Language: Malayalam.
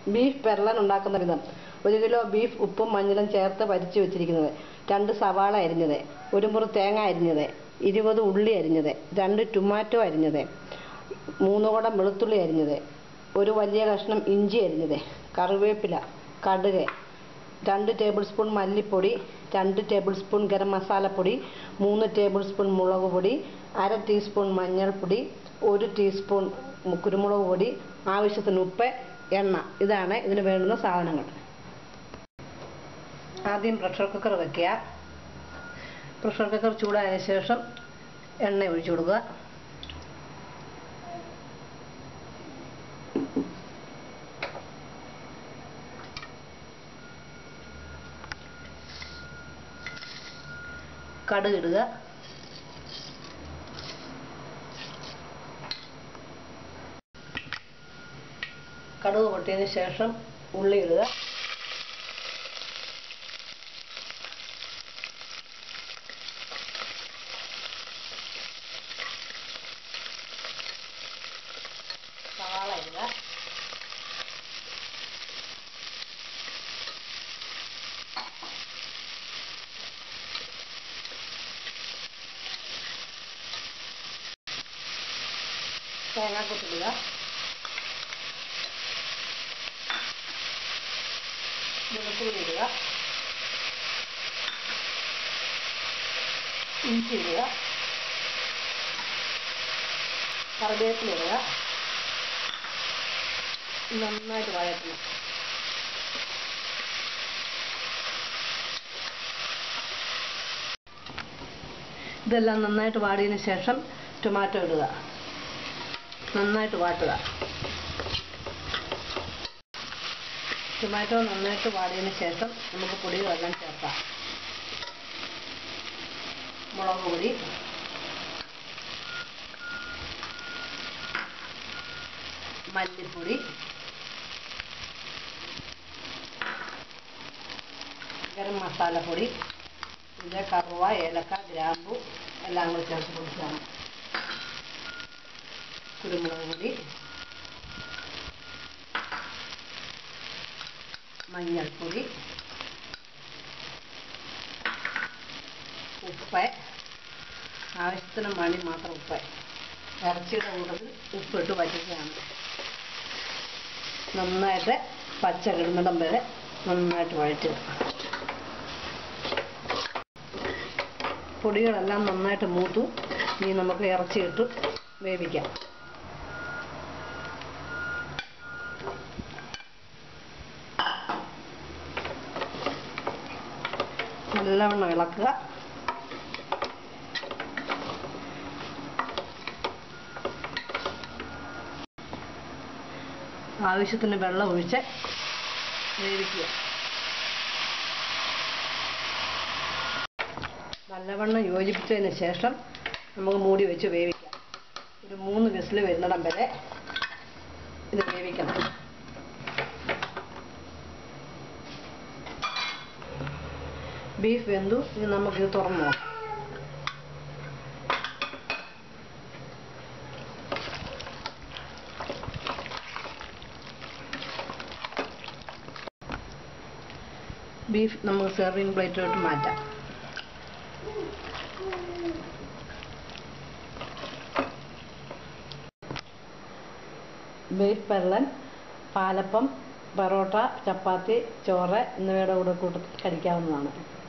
ബീഫ് പെരളൻ ഉണ്ടാക്കുന്ന വിധം ഒരു കിലോ ബീഫ് ഉപ്പും മഞ്ഞളും ചേർത്ത് പരിച്ചു വെച്ചിരിക്കുന്നത് രണ്ട് സവാള അരിഞ്ഞത് ഒരു മുറി തേങ്ങ അരിഞ്ഞത് ഇരുപത് ഉള്ളി അരിഞ്ഞത് രണ്ട് ടൊമാറ്റോ അരിഞ്ഞത് മൂന്ന് കുടം വെളുത്തുള്ളി അരിഞ്ഞത് ഒരു വലിയ കഷ്ണം ഇഞ്ചി അരിഞ്ഞത് കറിവേപ്പില കടുക് രണ്ട് ടേബിൾ സ്പൂൺ മല്ലിപ്പൊടി രണ്ട് ടേബിൾ സ്പൂൺ ഗരം മസാലപ്പൊടി മൂന്ന് ടേബിൾ സ്പൂൺ മുളക് പൊടി അര ടീസ്പൂൺ മഞ്ഞൾപ്പൊടി ഒരു ടീസ്പൂൺ കുരുമുളക് പൊടി ആവശ്യത്തിന് ഉപ്പ് എണ്ണ ഇതാണ് ഇതിന് വേണ്ടുന്ന സാധനങ്ങൾ ആദ്യം പ്രഷർ കുക്കർ വെക്കുക പ്രഷർ കുക്കർ ചൂടായതിനു ശേഷം എണ്ണ ഒഴിച്ചു കൊടുക്കുക കടുക് ഇടുക കടുക് പൊട്ടിയതിന് ശേഷം ഉള്ളി ഇടുക സവാള ഇടുക തേങ്ങാക്കൊത്തിടുക വെളുത്തുള്ളി ഇടുക ഇഞ്ചി ഇടുക കറിവേപ്പില ഇടുക നന്നായിട്ട് വഴറ്റണം ഇതെല്ലാം നന്നായിട്ട് വാടിയതിന് ശേഷം ടൊമാറ്റോ ഇടുക നന്നായിട്ട് വാട്ടുക ടൊമാറ്റോ നന്നായിട്ട് വാടിയതിന് ശേഷം നമുക്ക് പൊടികളെല്ലാം ചേർക്കാം മുളക് പൊടി മല്ലിപ്പൊടി ഗരം മസാലപ്പൊടി ഇത് കറുവ ഏലക്ക ഗ്രാമ്പു എല്ലാം കൂടി ചേർത്ത് പൊടിച്ചതാണ് കുരുമുളക് പൊടി മഞ്ഞൾപ്പൊടി ഉപ്പ് ആവശ്യത്തിന് മണി മാത്രം ഉപ്പ് ഇറച്ചിയുടെ കൂട്ടത്തിൽ ഉപ്പിട്ട് വറ്റിക്കുകയാണ് നന്നായിട്ട് പച്ച കിടുന്നിടം വരെ നന്നായിട്ട് വഴറ്റുക പൊടികളെല്ലാം നന്നായിട്ട് മൂത്തു ഇനി നമുക്ക് ഇറച്ചിയിട്ട് വേവിക്കാം നല്ലവണ്ണം ഇളക്കുക ആവശ്യത്തിന് വെള്ളം ഒഴിച്ച് വേവിക്കുക നല്ലവണ്ണം യോജിപ്പിച്ചതിന് ശേഷം നമുക്ക് മൂടി വെച്ച് വേവിക്കാം ഒരു മൂന്ന് വിസിൽ വരുന്നിടം വരെ ഇത് വേവിക്കണം ബീഫ് വെന്തു ഇനി നമുക്കിത് തുറന്നു നോക്കാം ബീഫ് നമുക്ക് സെർവിങ് പ്ലേറ്റിലോട്ട് മാറ്റാം ബീഫ് പെരളൻ പാലപ്പം പൊറോട്ട ചപ്പാത്തി ചോറ് എന്നിവയുടെ കൂടെ കൂട്ടത്തിൽ കഴിക്കാവുന്നതാണ്